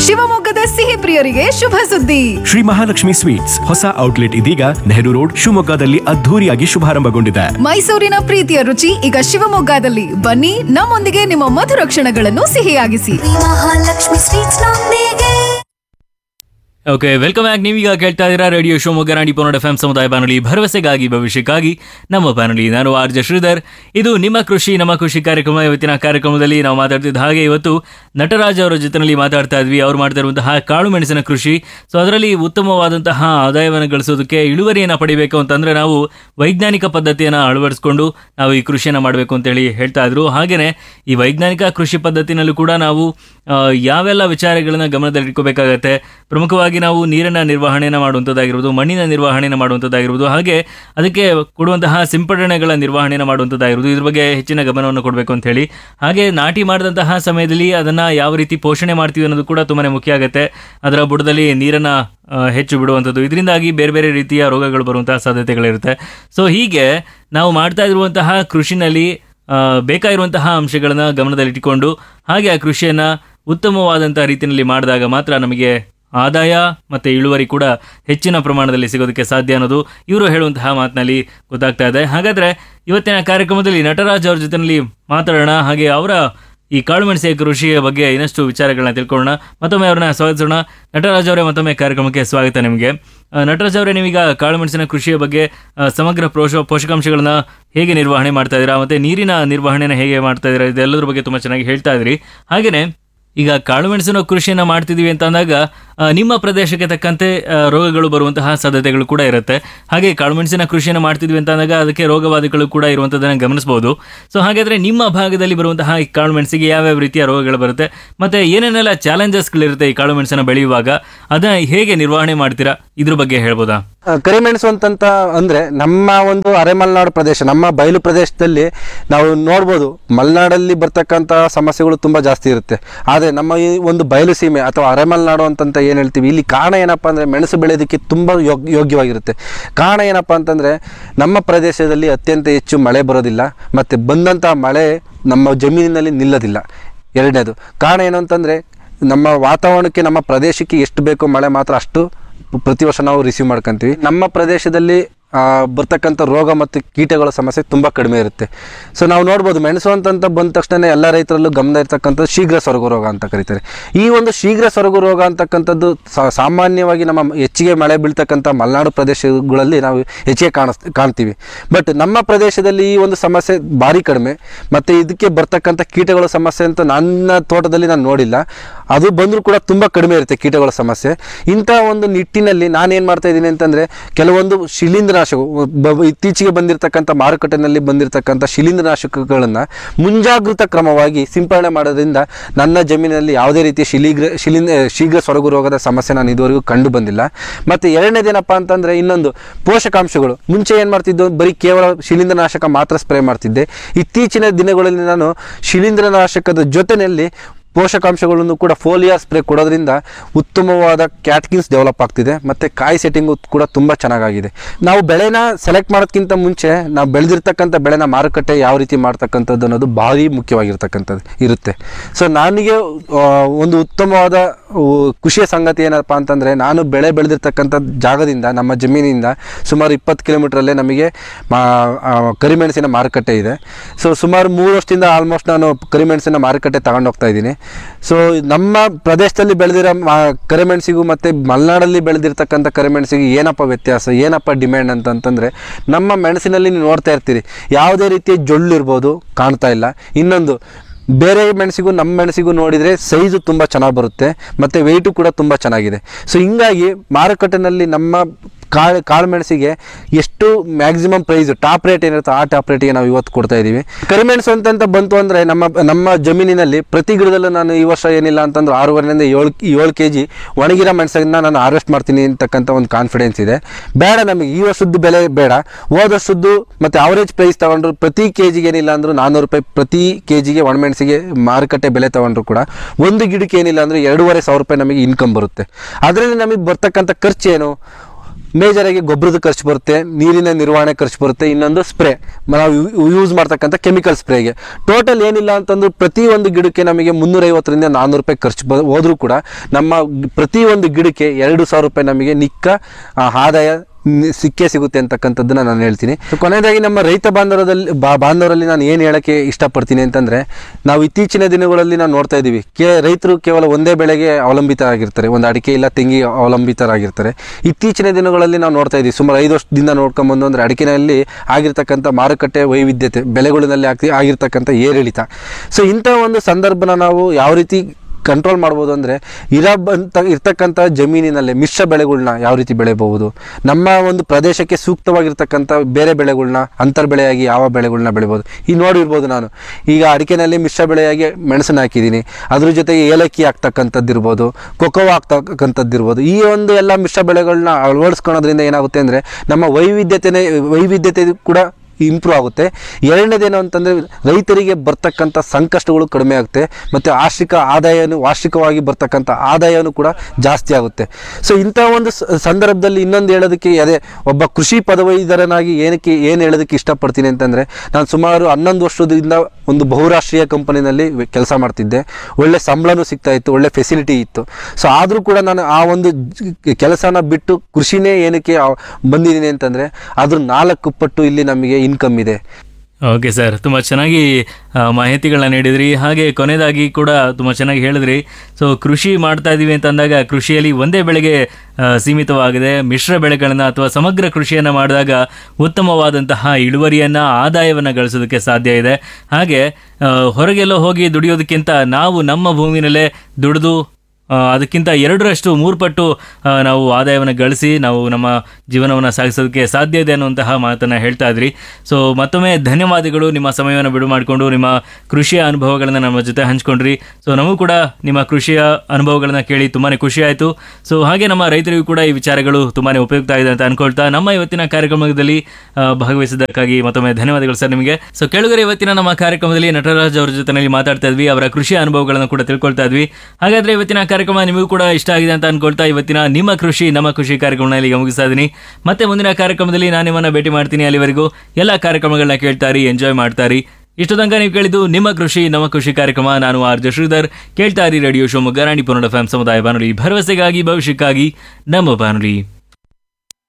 ಶಿವಮೊಗ್ಗದ ಸಿಹಿ ಪ್ರಿಯರಿಗೆ ಶುಭ ಸುದ್ದಿ ಶ್ರೀ ಮಹಾಲಕ್ಷ್ಮಿ ಸ್ವೀಟ್ಸ್ ಹೊಸ ಔಟ್ಲೆಟ್ ಇದೀಗ ನೆಹರು ರೋಡ್ ಶಿವಮೊಗ್ಗದಲ್ಲಿ ಅದ್ಧೂರಿಯಾಗಿ ಶುಭಾರಂಭಗೊಂಡಿದೆ ಮೈಸೂರಿನ ಪ್ರೀತಿಯ ರುಚಿ ಈಗ ಶಿವಮೊಗ್ಗದಲ್ಲಿ ಬನ್ನಿ ನಮ್ಮೊಂದಿಗೆ ನಿಮ್ಮ ಮಧುರ ಕ್ಷಣಗಳನ್ನು ಸಿಹಿಯಾಗಿಸಿ ಮಹಾಲಕ್ಷ್ಮಿ ಸ್ವೀಟ್ಸ್ ನೊಂದಿಗೆ ಓಕೆ ವೆಲ್ಕಮ್ ಬ್ಯಾಕ್ ನೀವೀಗ ಕೇಳ್ತಾ ಇದ್ದೀರಾ ರೇಡಿಯೋ ಶಿವಮೊಗ್ಗ ನಾಡಿ ಪನ್ನಡ ಎಫ್ ಸಮುದಾಯ ಬಾನುಲಿ ಭರವಸೆಗಾಗಿ ಭವಿಷ್ಯಕ್ಕಾಗಿ ನಮ್ಮ ಬಾನುಲಿ ನಾನು ಆರ್ ಜೆ ಶ್ರೀಧರ್ ಇದು ನಿಮ್ಮ ಕೃಷಿ ನಮ್ಮ ಕೃಷಿ ಕಾರ್ಯಕ್ರಮ ಇವತ್ತಿನ ಕಾರ್ಯಕ್ರಮದಲ್ಲಿ ನಾವು ಮಾತಾಡ್ತಿದ್ದ ಹಾಗೆ ಇವತ್ತು ನಟರಾಜ್ ಅವರ ಜೊತೆನಲ್ಲಿ ಮಾತಾಡ್ತಾ ಇದ್ವಿ ಅವ್ರು ಮಾಡ್ತಾ ಇರುವಂತಹ ಕಾಳು ಮೆಣಸಿನ ಕೃಷಿ ಸೊ ಅದರಲ್ಲಿ ಉತ್ತಮವಾದಂತಹ ಆದಾಯವನ್ನು ಗಳಿಸೋದಕ್ಕೆ ಇಳುವರಿಯನ್ನು ಪಡಿಬೇಕು ಅಂತಂದ್ರೆ ನಾವು ವೈಜ್ಞಾನಿಕ ಪದ್ಧತಿಯನ್ನು ಅಳವಡಿಸ್ಕೊಂಡು ನಾವು ಈ ಕೃಷಿಯನ್ನು ಮಾಡಬೇಕು ಅಂತೇಳಿ ಹೇಳ್ತಾ ಇದ್ರು ಹಾಗೆಯೇ ಈ ವೈಜ್ಞಾನಿಕ ಕೃಷಿ ಪದ್ಧತಿನಲ್ಲೂ ಕೂಡ ನಾವು ಆ, ಯಾವೆಲ್ಲ ವಿಚಾರಗಳನ್ನ ಗಮನದಲ್ಲಿಟ್ಕೋಬೇಕಾಗತ್ತೆ ಪ್ರಮುಖವಾಗಿ ನಾವು ನೀರಿನ ನಿರ್ವಹಣೆಯನ್ನು ಮಾಡುವಂಥದ್ದಾಗಿರ್ಬೋದು ಮಣ್ಣಿನ ನಿರ್ವಹಣೆಯನ್ನು ಮಾಡುವಂಥದ್ದಾಗಿರ್ಬೋದು ಹಾಗೆ ಅದಕ್ಕೆ ಕೊಡುವಂತಹ ಸಿಂಪಡಣೆಗಳ ನಿರ್ವಹಣೆಯನ್ನು ಮಾಡುವಂಥದ್ದಾಗಿರ್ಬೋದು ಇದ್ರ ಬಗ್ಗೆ ಹೆಚ್ಚಿನ ಗಮನವನ್ನು ಕೊಡಬೇಕು ಅಂತ ಹೇಳಿ ಹಾಗೆ ನಾಟಿ ಮಾಡಿದಂತಹ ಸಮಯದಲ್ಲಿ ಅದನ್ನು ಯಾವ ರೀತಿ ಪೋಷಣೆ ಮಾಡ್ತೀವಿ ಅನ್ನೋದು ಕೂಡ ತುಂಬಾ ಮುಖ್ಯ ಆಗುತ್ತೆ ಅದರ ಬುಡದಲ್ಲಿ ನೀರನ್ನು ಆ, ಹೆಚ್ಚು ಬಿಡುವಂಥದ್ದು ಇದರಿಂದಾಗಿ ಬೇರೆ ಬೇರೆ ರೀತಿಯ ರೋಗಗಳು ಬರುವಂತಹ ಸಾಧ್ಯತೆಗಳಿರುತ್ತೆ ಸೊ ಹೀಗೆ ನಾವು ಮಾಡ್ತಾ ಇರುವಂತಹ ಕೃಷಿನಲ್ಲಿ ಆ, ಬೇಕಾಗಿರುವಂತಹ ಅಂಶಗಳನ್ನು ಗಮನದಲ್ಲಿಟ್ಟುಕೊಂಡು ಹಾಗೆ ಆ ಕೃಷಿಯನ್ನು ಉತ್ತಮವಾದಂತಹ ರೀತಿಯಲ್ಲಿ ಮಾಡಿದಾಗ ಮಾತ್ರ ನಮಗೆ ಆದಾಯ ಮತ್ತು ಇಳುವರಿ ಕೂಡ ಹೆಚ್ಚಿನ ಪ್ರಮಾಣದಲ್ಲಿ ಸಿಗೋದಕ್ಕೆ ಸಾಧ್ಯ ಅನ್ನೋದು ಇವರು ಹೇಳುವಂತಹ ಮಾತಿನಲ್ಲಿ ಗೊತ್ತಾಗ್ತಾ ಇದೆ ಹಾಗಾದರೆ ಇವತ್ತಿನ ಕಾರ್ಯಕ್ರಮದಲ್ಲಿ ನಟರಾಜ್ ಅವ್ರ ಜೊತೆಯಲ್ಲಿ ಮಾತಾಡೋಣ ಹಾಗೆ ಅವರ ಈ ಕಾಳುಮೆಣಸಿನ ಕೃಷಿಯ ಬಗ್ಗೆ ಇನ್ನಷ್ಟು ವಿಚಾರಗಳನ್ನ ತಿಳ್ಕೊಳ್ಳೋಣ ಮತ್ತೊಮ್ಮೆ ಅವ್ರನ್ನ ಸ್ವಾಗತಿಸೋಣ ನಟರಾಜ್ ಅವರೇ ಮತ್ತೊಮ್ಮೆ ಕಾರ್ಯಕ್ರಮಕ್ಕೆ ಸ್ವಾಗತ ನಿಮಗೆ ಆ, ನಟರಾಜ್ ಅವರೇ ನೀವೀಗ ಕಾಳುಮೆಣಸಿನ ಕೃಷಿಯ ಬಗ್ಗೆ ಆ, ಸಮಗ್ರ ಪೋಷ ಪೋಷಕಾಂಶಗಳನ್ನ ಹೇಗೆ ನಿರ್ವಹಣೆ ಮಾಡ್ತಾ ಇದ್ದೀರಾ ಮತ್ತೆ ನೀರಿನ ನಿರ್ವಹಣೆನ ಹೇಗೆ ಮಾಡ್ತಾ ಇದ್ದೀರಾ ಇದೆಲ್ಲದ್ರ ಬಗ್ಗೆ ತುಂಬ ಚೆನ್ನಾಗಿ ಹೇಳ್ತಾ ಇದ್ರಿ ಹಾಗೆಯೇ ಈಗ ಕಾಳುಮೆಣಸಿನ ಕೃಷಿಯನ್ನ ಮಾಡ್ತಿದೀವಿ ಅಂತ ಅಂದಾಗ ಆ, ನಿಮ್ಮ ಪ್ರದೇಶಕ್ಕೆ ತಕ್ಕಂತೆ ಆ, ರೋಗಗಳು ಬರುವಂತಹ ಸಾಧ್ಯತೆಗಳು ಕೂಡ ಇರುತ್ತೆ ಹಾಗೆ ಕಾಳುಮೆಣಸಿನ ಕೃಷಿಯನ್ನು ಮಾಡ್ತಿದ್ವಿ ಅಂತ ಅಂದಾಗ ಅದಕ್ಕೆ ರೋಗಬಾಧೆಗಳು ಕೂಡ ಇರುವಂಥದ್ದನ್ನು ಗಮನಿಸಬಹುದು ಸೊ ಹಾಗಾದ್ರೆ ನಿಮ್ಮ ಭಾಗದಲ್ಲಿ ಬರುವಂತಹ ಈ ಕಾಳುಮೆಣಸಿಗೆ ಯಾವ್ಯಾವ ರೀತಿಯ ರೋಗಗಳು ಬರುತ್ತೆ ಮತ್ತೆ ಏನೇನೆಲ್ಲ ಚಾಲೆಂಜಸ್ಗಳಿರುತ್ತೆ ಈ ಕಾಳುಮೆಣಸನ್ನ ಬೆಳೆಯುವಾಗ ಅದನ್ನ ಹೇಗೆ ನಿರ್ವಹಣೆ ಮಾಡ್ತೀರಾ ಇದ್ರ ಬಗ್ಗೆ ಹೇಳ್ಬೋದಾ ಆ, ಕರಿಮೆಣಸು ಅಂತಂತ ಅಂದ್ರೆ ನಮ್ಮ ಒಂದು ಅರೆಮಲೆನಾಡು ಪ್ರದೇಶ ನಮ್ಮ ಬಯಲು ಪ್ರದೇಶದಲ್ಲಿ ನಾವು ನೋಡ್ಬೋದು ಮಲೆನಾಡಲ್ಲಿ ಬರ್ತಕ್ಕಂಥ ಸಮಸ್ಯೆಗಳು ತುಂಬಾ ಜಾಸ್ತಿ ಇರುತ್ತೆ ಆದರೆ ನಮ್ಮ ಈ ಒಂದು ಬಯಲು ಸೀಮೆ ಅಥವಾ ಅರೆಮಲೆನಾಡು ಅಂತಂತ ಏನು ಹೇಳ್ತೀವಿ ಇಲ್ಲಿ ಕಾರಣ ಏನಪ್ಪ ಅಂದ್ರೆ ಮೆಣಸು ಬೆಳೆಯೋದಕ್ಕೆ ತುಂಬ ಯೋಗ್ ಯೋಗ್ಯವಾಗಿರುತ್ತೆ ಕಾರಣ ಏನಪ್ಪ ಅಂತಂದ್ರೆ ನಮ್ಮ ಪ್ರದೇಶದಲ್ಲಿ ಅತ್ಯಂತ ಹೆಚ್ಚು ಮಳೆ ಬರೋದಿಲ್ಲ ಮತ್ತೆ ಬಂದಂಥ ಮಳೆ ನಮ್ಮ ಜಮೀನಿನಲ್ಲಿ ನಿಲ್ಲೋದಿಲ್ಲ ಎರಡನೇದು ಕಾರಣ ಏನು ಅಂತಂದರೆ ನಮ್ಮ ವಾತಾವರಣಕ್ಕೆ ನಮ್ಮ ಪ್ರದೇಶಕ್ಕೆ ಎಷ್ಟು ಬೇಕೋ ಮಳೆ ಮಾತ್ರ ಅಷ್ಟು ಪ್ರತಿ ವರ್ಷ ನಾವು ರಿಸೀವ್ ಮಾಡ್ಕೊಂತೀವಿ ನಮ್ಮ ಪ್ರದೇಶದಲ್ಲಿ ಆ, ಬರ್ತಕ್ಕಂಥ ರೋಗ ಮತ್ತು ಕೀಟಗಳ ಸಮಸ್ಯೆ ತುಂಬ ಕಡಿಮೆ ಇರುತ್ತೆ ಸೊ ನಾವು ನೋಡ್ಬೋದು ಮೆಣಸು ಅಂತಂತ ಬಂದ ತಕ್ಷಣ ಎಲ್ಲ ರೈತರಲ್ಲೂ ಗಮನ ಇರ್ತಕ್ಕಂಥದ್ದು ಶೀಘ್ರ ಸೊರಗು ರೋಗ ಅಂತ ಕರೀತಾರೆ ಈ ಒಂದು ಶೀಘ್ರ ಸೊರಗು ರೋಗ ಅಂತಕ್ಕಂಥದ್ದು ಸಾ- ಸಾಮಾನ್ಯವಾಗಿ ನಮ್ಮ ಹೆಚ್ಚಿಗೆ ಮಳೆ ಬೀಳ್ತಕ್ಕಂಥ ಮಲೆನಾಡು ಪ್ರದೇಶಗಳಲ್ಲಿ ನಾವು ಹೆಚ್ಚಿಗೆ ಕಾಣಿಸ್ ಕಾಣ್ತೀವಿ ಬಟ್ ನಮ್ಮ ಪ್ರದೇಶದಲ್ಲಿ ಈ ಒಂದು ಸಮಸ್ಯೆ ಭಾರಿ ಕಡಿಮೆ ಮತ್ತು ಇದಕ್ಕೆ ಬರ್ತಕ್ಕಂಥ ಕೀಟಗಳ ಸಮಸ್ಯೆ ಅಂತ ನನ್ನ ತೋಟದಲ್ಲಿ ನಾನು ನೋಡಿಲ್ಲ ಅದು ಬಂದರೂ ಕೂಡ ತುಂಬ ಕಡಿಮೆ ಇರುತ್ತೆ ಕೀಟಗಳ ಸಮಸ್ಯೆ ಇಂಥ ಒಂದು ನಿಟ್ಟಿನಲ್ಲಿ ನಾನೇನು ಮಾಡ್ತಾ ಇದ್ದೀನಿ ಅಂತಂದರೆ ಕೆಲವೊಂದು ಶಿಲೀಂಧ್ರನಾಶಕ ಬ- ಇತ್ತೀಚೆಗೆ ಬಂದಿರತಕ್ಕಂಥ ಮಾರುಕಟ್ಟೆನಲ್ಲಿ ಬಂದಿರತಕ್ಕಂಥ ಶಿಲೀಂಧ್ರನಾಶಕಗಳನ್ನು ಮುಂಜಾಗೃತ ಕ್ರಮವಾಗಿ ಸಿಂಪರಣೆ ಮಾಡೋದ್ರಿಂದ ನನ್ನ ಜಮೀನಿನಲ್ಲಿ ಯಾವುದೇ ರೀತಿಯ ಶಿಲೀಗ್ರ ಶಿಲೀಂಧ್ರ ಶೀಘ್ರ ಸೊರಗು ರೋಗದ ಸಮಸ್ಯೆ ನಾನು ಇದುವರೆಗೂ ಕಂಡು ಬಂದಿಲ್ಲ ಮತ್ತು ಎರಡನೇದೇನಪ್ಪ ಅಂತಂದರೆ ಇನ್ನೊಂದು ಪೋಷಕಾಂಶಗಳು ಮುಂಚೆ ಏನು ಮಾಡ್ತಿದ್ದು ಬರೀ ಕೇವಲ ಶಿಲೀಂಧ್ರನಾಶಕ ಮಾತ್ರ ಸ್ಪ್ರೇ ಮಾಡ್ತಿದ್ದೆ ಇತ್ತೀಚಿನ ದಿನಗಳಲ್ಲಿ ನಾನು ಶಿಲೀಂಧ್ರನಾಶಕದ ಜೊತೆಯಲ್ಲಿ ಪೋಷಕಾಂಶಗಳನ್ನು ಕೂಡ ಫೋಲಿಯಾ ಸ್ಪ್ರೇ ಕೊಡೋದ್ರಿಂದ ಉತ್ತಮವಾದ ಕ್ಯಾಟ್ಕಿನ್ಸ್ ಡೆವಲಪ್ ಆಗ್ತಿದೆ ಮತ್ತು ಕಾಯಿ ಸೆಟ್ಟಿಂಗು ಕೂಡ ತುಂಬ ಚೆನ್ನಾಗಾಗಿದೆ ನಾವು ಬೆಳೆನ ಸೆಲೆಕ್ಟ್ ಮಾಡೋದಕ್ಕಿಂತ ಮುಂಚೆ ನಾವು ಬೆಳೆದಿರ್ತಕ್ಕಂಥ ಬೆಳೆನ ಮಾರುಕಟ್ಟೆ ಯಾವ ರೀತಿ ಮಾಡ್ತಕ್ಕಂಥದ್ದು ಅನ್ನೋದು ಭಾರಿ ಮುಖ್ಯವಾಗಿರ್ತಕ್ಕಂಥದ್ದು ಇರುತ್ತೆ ಸೊ ನನಗೆ ಆ, ಒಂದು ಉತ್ತಮವಾದ ಆ, ಖುಷಿಯ ಸಂಗತಿ ಏನಪ್ಪ ಅಂತಂದರೆ ನಾನು ಬೆಳೆ ಬೆಳೆದಿರ್ತಕ್ಕಂಥ ಜಾಗದಿಂದ ನಮ್ಮ ಜಮೀನಿಂದ ಸುಮಾರು ಇಪ್ಪತ್ತು ಕಿಲೋಮೀಟ್ರಲ್ಲೇ ನಮಗೆ ಮಾ ಆ, ಕರಿಮೆಣಸಿನ ಮಾರುಕಟ್ಟೆ ಇದೆ ಸೊ ಸುಮಾರು ಮೂರು ವರ್ಷದಿಂದ ಆಲ್ಮೋಸ್ಟ್ ನಾನು ಕರಿಮೆಣಸಿನ ಮಾರುಕಟ್ಟೆ ತಗೊಂಡು ಹೋಗ್ತಾ ಇದ್ದೀನಿ ಸೊ ನಮ್ಮ ಪ್ರದೇಶದಲ್ಲಿ ಬೆಳೆದಿರೋ ಮಾ ಕರಿಮೆಣಸಿಗೂ ಮತ್ತು ಮಲೆನಾಡಲ್ಲಿ ಬೆಳೆದಿರ್ತಕ್ಕಂಥ ಕರಿಮೆಣಸಿಗೂ ಏನಪ್ಪ ವ್ಯತ್ಯಾಸ ಏನಪ್ಪ ಡಿಮ್ಯಾಂಡ್ ಅಂತಂತಂದರೆ ನಮ್ಮ ಮೆಣಸಿನಲ್ಲಿ ನೀವು ನೋಡ್ತಾ ಇರ್ತೀರಿ ಯಾವುದೇ ರೀತಿಯ ಜೊಳ್ಳು ಇರ್ಬೋದು ಕಾಣ್ತಾ ಇಲ್ಲ ಇನ್ನೊಂದು ಬೇರೆ ಮೆಣಸಿಗೂ ನಮ್ಮ ಮೆಣಸಿಗೂ ನೋಡಿದರೆ ಸೈಜು ತುಂಬ ಚೆನ್ನಾಗಿ ಬರುತ್ತೆ ಮತ್ತು ವೆಯ್ಟು ಕೂಡ ತುಂಬ ಚೆನ್ನಾಗಿದೆ ಸೊ ಹಿಂಗಾಗಿ ಮಾರುಕಟ್ಟೆನಲ್ಲಿ ನಮ್ಮ ಕಾಳು ಕಾಳು ಮೆಣಸಿಗೆ ಎಷ್ಟು ಮ್ಯಾಕ್ಸಿಮಮ್ ಪ್ರೈಸ್ ಟಾಪ್ ರೇಟ್ ಏನಿರುತ್ತೆ ಆ ಟಾಪ್ ರೇಟಿಗೆ ನಾವು ಇವತ್ತು ಕೊಡ್ತಾ ಇದ್ದೀವಿ ಕರಿಮೆಣಸು ಅಂತಂತ ಬಂತು ಅಂದರೆ ನಮ್ಮ ನಮ್ಮ ಜಮೀನಿನಲ್ಲಿ ಪ್ರತಿ ಗಿಡದಲ್ಲೂ ನಾನು ಈ ವರ್ಷ ಏನಿಲ್ಲ ಅಂತಂದ್ರೆ ಆರೂವರೆಯಿಂದ ಏಳು ಏಳು ಕೆ ಜಿ ಒಣಗಿರೋ ಮೆಣಸನ್ನ ನಾನು ಹಾರ್ವೆಸ್ಟ್ ಮಾಡ್ತೀನಿ ಅಂತಕ್ಕಂಥ ಒಂದು ಕಾನ್ಫಿಡೆನ್ಸ್ ಇದೆ ಬೇಡ ನಮಗೆ ಈ ವರ್ಷದ್ದು ಬೆಲೆ ಬೇಡ ಹೋದ ವರ್ಷದ್ದು ಮತ್ತು ಅವರೇಜ್ ಪ್ರೈಸ್ ತಗೊಂಡ್ರು ಪ್ರತಿ ಕೆ ಜಿಗೆ ಏನಿಲ್ಲ ಅಂದರೂ ನಾನ್ನೂರು ರೂಪಾಯಿ ಪ್ರತಿ ಕೆ ಜಿಗೆ ಒಣಮೆಣಸಿಗೆ ಮಾರುಕಟ್ಟೆ ಬೆಲೆ ತಗೊಂಡ್ರು ಕೂಡ ಒಂದು ಗಿಡಕ್ಕೆ ಏನಿಲ್ಲ ಅಂದರೆ ಎರಡೂವರೆ ಸಾವಿರ ರೂಪಾಯಿ ನಮಗೆ ಇನ್ಕಮ್ ಬರುತ್ತೆ ಅದರಲ್ಲಿ ನಮಗೆ ಬರ್ತಕ್ಕಂಥ ಖರ್ಚು ಏನು ಮೇಜರ್ ಆಗಿ ಗೊಬ್ಬರದ ಖರ್ಚು ಬರುತ್ತೆ ನೀರಿನ ನಿರ್ವಹಣೆ ಖರ್ಚು ಬರುತ್ತೆ ಇನ್ನೊಂದು ಸ್ಪ್ರೇ ನಾವು ಯೂಸ್ ಮಾಡ್ತಕ್ಕಂಥ ಕೆಮಿಕಲ್ ಸ್ಪ್ರೇಗೆ ಟೋಟಲ್ ಏನಿಲ್ಲ ಅಂತಂದ್ರೆ ಪ್ರತಿ ಒಂದು ಗಿಡಕ್ಕೆ ನಮಗೆ ಮುನ್ನೂರೈವತ್ತರಿಂದ ನಾನ್ನೂರು ರೂಪಾಯಿ ಖರ್ಚು ಬ ಹೋದ್ರೂ ಕೂಡ ನಮ್ಮ ಗ್- ಪ್ರತಿ ಒಂದು ಗಿಡಕ್ಕೆ ಎರಡು ಸಾವಿರ ರೂಪಾಯಿ ನಮಗೆ ನಿಕ್ಕ ಆ, ಆದಾಯ ನಿ- ಸಿಕ್ಕೇ ಸಿಗುತ್ತೆ ಅಂತಕ್ಕಂಥದ್ದನ್ನ ನಾನು ಹೇಳ್ತೀನಿ So, ಕೊನೆಯದಾಗಿ ನಮ್ಮ ರೈತ ಬಾಂಧವರಲ್ಲಿ ಬಾ- ಬಾಂಧವರಲ್ಲಿ ನಾನು ಏನು ಹೇಳಕ್ಕೆ ಇಷ್ಟಪಡ್ತೀನಿ ಅಂತಂದ್ರೆ ನಾವು ಇತ್ತೀಚಿನ ದಿನಗಳಲ್ಲಿ ನಾವು ನೋಡ್ತಾ ಇದ್ದೀವಿ ಕೇ ರೈತರು ಕೇವಲ ಒಂದೇ ಬೆಳೆಗೆ ಅವಲಂಬಿತರಾಗಿರ್ತಾರೆ ಒಂದು ಅಡಿಕೆ ಇಲ್ಲ ತೆಂಗಿ ಅವಲಂಬಿತರಾಗಿರ್ತಾರೆ ಇತ್ತೀಚಿನ ದಿನಗಳಲ್ಲಿ ನಾವು ನೋಡ್ತಾ ಇದ್ದೀವಿ ಸುಮಾರು ಐದು ವರ್ಷದಿಂದ ನೋಡ್ಕೊಂಬಂದು ಅಂದರೆ ಅಡಿಕೆನಲ್ಲಿ ಆಗಿರ್ತಕ್ಕಂಥ ಮಾರುಕಟ್ಟೆ ವೈವಿಧ್ಯತೆ ಬೆಲೆಗಳಿನಲ್ಲಿ ಆಗ್ತಿ ಆಗಿರ್ತಕ್ಕಂಥ ಏರಿಳಿತ ಸೊ ಇಂಥ ಒಂದು ಸಂದರ್ಭನ ನಾವು ಯಾವ ರೀತಿ ಕಂಟ್ರೋಲ್ ಮಾಡ್ಬೋದು ಅಂದರೆ ಇರಬಂತ ಇರ್ತಕ್ಕಂಥ ಜಮೀನಿನಲ್ಲಿ ಮಿಶ್ರ ಬೆಳೆಗಳನ್ನ ಯಾವ ರೀತಿ ಬೆಳೆಯಬಹುದು ನಮ್ಮ ಒಂದು ಪ್ರದೇಶಕ್ಕೆ ಸೂಕ್ತವಾಗಿರ್ತಕ್ಕಂಥ ಬೇರೆ ಬೆಳೆಗಳನ್ನ ಅಂತರ್ ಬೆಳೆಯಾಗಿ ಯಾವ ಬೆಳೆಗಳನ್ನ ಬೆಳಿಬೋದು ಈಗ ನೋಡಿರ್ಬೋದು ನಾನು ಈಗ ಅಡಿಕೆನಲ್ಲಿ ಮಿಶ್ರ ಬೆಳೆಯಾಗಿ ಮೆಣಸನ್ನು ಹಾಕಿದ್ದೀನಿ ಅದ್ರ ಜೊತೆಗೆ ಏಲಕ್ಕಿ ಹಾಕ್ತಕ್ಕಂಥದ್ದು ಇರ್ಬೋದು ಕೊಕೋವಾ ಹಾಕ್ತಕ್ಕಂಥದ್ದು ಇರ್ಬೋದು ಈ ಒಂದು ಎಲ್ಲ ಮಿಶ್ರ ಬೆಳೆಗಳನ್ನ ಅಳವಡಿಸ್ಕೊಳೋದ್ರಿಂದ ಏನಾಗುತ್ತೆ ಅಂದರೆ ನಮ್ಮ ವೈವಿಧ್ಯತೆನೇ ವೈವಿಧ್ಯತೆ ಕೂಡ ಇಂಪ್ರೂವ್ ಆಗುತ್ತೆ ಎರಡನೇದೇನು ಅಂತಂದರೆ ರೈತರಿಗೆ ಬರ್ತಕ್ಕಂಥ ಸಂಕಷ್ಟಗಳು ಕಡಿಮೆ ಆಗುತ್ತೆ ಮತ್ತು ವಾರ್ಷಿಕ ಆದಾಯನು ವಾರ್ಷಿಕವಾಗಿ ಬರ್ತಕ್ಕಂಥ ಆದಾಯನೂ ಕೂಡ ಜಾಸ್ತಿ ಆಗುತ್ತೆ ಸೊ ಇಂಥ ಒಂದು ಸ- ಸಂದರ್ಭದಲ್ಲಿ ಇನ್ನೊಂದು ಹೇಳೋದಕ್ಕೆ ಅದೇ ಒಬ್ಬ ಕೃಷಿ ಪದವೀಧರನಾಗಿ ಏನಕ್ಕೆ ಏನು ಹೇಳೋದಕ್ಕೆ ಇಷ್ಟಪಡ್ತೀನಿ ಅಂತಂದರೆ ನಾನು ಸುಮಾರು ಹನ್ನೊಂದು ವರ್ಷದಿಂದ ಒಂದು ಬಹುರಾಷ್ಟ್ರೀಯ ಕಂಪನಿನಲ್ಲಿ ಕೆಲಸ ಮಾಡ್ತಿದ್ದೆ ಒಳ್ಳೆ ಸಂಬಳನೂ ಸಿಗ್ತಾ ಇತ್ತು ಒಳ್ಳೆ ಫೆಸಿಲಿಟಿ ಇತ್ತು ಸೊ ಆದರೂ ಕೂಡ ನಾನು ಆ ಒಂದು ಜ- ಕೆಲಸನ ಬಿಟ್ಟು ಕೃಷಿನೇ ಏನಕ್ಕೆ ಆ- ಬಂದಿದ್ದೀನಿ ಅಂತಂದರೆ ಅದ್ರ ನಾಲ್ಕು ಪಟ್ಟು ಇಲ್ಲಿ ನಮಗೆ ಇನ್ಕಮ್ ಇದೆ ಓಕೆ ಸರ್ ತುಂಬ ಚೆನ್ನಾಗಿ ಆ, ಮಾಹಿತಿಗಳನ್ನ ನೀಡಿದ್ರಿ ಹಾಗೆ ಕೊನೆಯದಾಗಿ ಕೂಡ ತುಂಬ ಚೆನ್ನಾಗಿ ಹೇಳಿದ್ರಿ ಸೊ ಕೃಷಿ ಮಾಡ್ತಾ ಇದ್ದೀವಿ ಅಂತ ಅಂದಾಗ ಕೃಷಿಯಲ್ಲಿ ಒಂದೇ ಬೆಳೆಗೆ ಆ, ಸೀಮಿತವಾಗಿದೆ ಮಿಶ್ರ ಬೆಳೆಗಳನ್ನ ಅಥವಾ ಸಮಗ್ರ ಕೃಷಿಯನ್ನು ಮಾಡಿದಾಗ ಉತ್ತಮವಾದಂತಹ ಇಳುವರಿಯನ್ನ ಆದಾಯವನ್ನು ಗಳಿಸೋದಕ್ಕೆ ಸಾಧ್ಯ ಇದೆ ಹಾಗೆ ಆ, ಹೊರಗೆಲ್ಲೋ ಹೋಗಿ ದುಡಿಯೋದಕ್ಕಿಂತ ನಾವು ನಮ್ಮ ಭೂಮಿನಲ್ಲೇ ದುಡಿದು ಆ, ಅದಕ್ಕಿಂತ ಎರಡರಷ್ಟು ಮೂರು ಪಟ್ಟು ಆ, ನಾವು ಆದಾಯವನ್ನು ಗಳಿಸಿ ನಾವು ನಮ್ಮ ಜೀವನವನ್ನು ಸಾಗಿಸೋದಕ್ಕೆ ಸಾಧ್ಯ ಇದೆ ಅನ್ನುವಂತಹ ಮಾತನ್ನು ಹೇಳ್ತಾ ಇದ್ರಿ ಸೊ ಮತ್ತೊಮ್ಮೆ ಧನ್ಯವಾದಗಳು ನಿಮ್ಮ ಸಮಯವನ್ನು ಬಿಡು ಮಾಡಿಕೊಂಡು ನಿಮ್ಮ ಕೃಷಿಯ ಅನುಭವಗಳನ್ನು ನಮ್ಮ ಜೊತೆ ಹಂಚ್ಕೊಂಡ್ರಿ ಸೊ ನಮಗೂ ಕೂಡ ನಿಮ್ಮ ಕೃಷಿಯ ಅನುಭವಗಳನ್ನ ಕೇಳಿ ತುಂಬಾ ಖುಷಿ ಆಯಿತು ಸೊ ಹಾಗೆ ನಮ್ಮ ರೈತರಿಗೂ ಕೂಡ ಈ ವಿಚಾರಗಳು ತುಂಬಾ ಉಪಯುಕ್ತ ಆಗಿದೆ ಅಂತ ಅನ್ಕೊಳ್ತಾ ನಮ್ಮ ಇವತ್ತಿನ ಕಾರ್ಯಕ್ರಮದಲ್ಲಿ ಆ, ಭಾಗವಹಿಸಿದ್ದಕ್ಕಾಗಿ ಮತ್ತೊಮ್ಮೆ ಧನ್ಯವಾದಗಳು ಸರ್ ನಿಮಗೆ ಸೊ ಕೇಳುಗರೆ ಇವತ್ತಿನ ನಮ್ಮ ಕಾರ್ಯಕ್ರಮದಲ್ಲಿ ನಟರಾಜ್ ಅವರ ಜೊತೆನಲ್ಲಿ ಮಾತಾಡ್ತಾ ಇದ್ವಿ ಅವರ ಕೃಷಿ ಅನುಭವಗಳನ್ನು ಕೂಡ ತಿಳ್ಕೊಳ್ತಾ ಇದ್ವಿ ಹಾಗಾದ್ರೆ ಇವತ್ತಿನ ಕಾರ್ಯಕ್ರಮ ನಿಮಗೂ ಕೂಡ ಇಷ್ಟ ಆಗಿದೆ ಅಂತ ಅನ್ಕೊಳ್ತಾ ಇವತ್ತಿನ ನಿಮ್ಮ ಕೃಷಿ ನಮ್ಮ ಕೃಷಿ ಕಾರ್ಯಕ್ರಮನ ಇಲ್ಲಿಗೆ ಮುಗಿಸ್ತಾ ಇದ್ದೀನಿ ಮತ್ತೆ ಮುಂದಿನ ಕಾರ್ಯಕ್ರಮದಲ್ಲಿ ನಾನು ನಿಮ್ಮನ್ನ ಭೇಟಿ ಮಾಡ್ತೀನಿ ಅಲ್ಲಿವರೆಗೂ ಎಲ್ಲ ಕಾರ್ಯಕ್ರಮಗಳನ್ನ ಕೇಳ್ತಾರಿ ಎಂಜಾಯ್ ಮಾಡ್ತಾರಿ ಇಷ್ಟು ತನಕ ನೀವು ಕೇಳಿದ್ದು ನಿಮ್ಮ ಕೃಷಿ ನಮ್ಮ ಕೃಷಿ ಕಾರ್ಯಕ್ರಮ ನಾನು ಆರ್ ಜೆ ಶ್ರೀಧರ್ ಕೇಳ್ತಾರಿ ರೇಡಿಯೋ ಶಿವಮೊಗ್ಗ ರಾಣಿ ಪುನಡ ಫ್ಯಾಮ್ ಸಮುದಾಯ ಬಾನುಲಿ ಭರವಸೆಗಾಗಿ ಭವಿಷ್ಯಕ್ಕಾಗಿ ನಮ್ಮ ಬಾನುಲಿ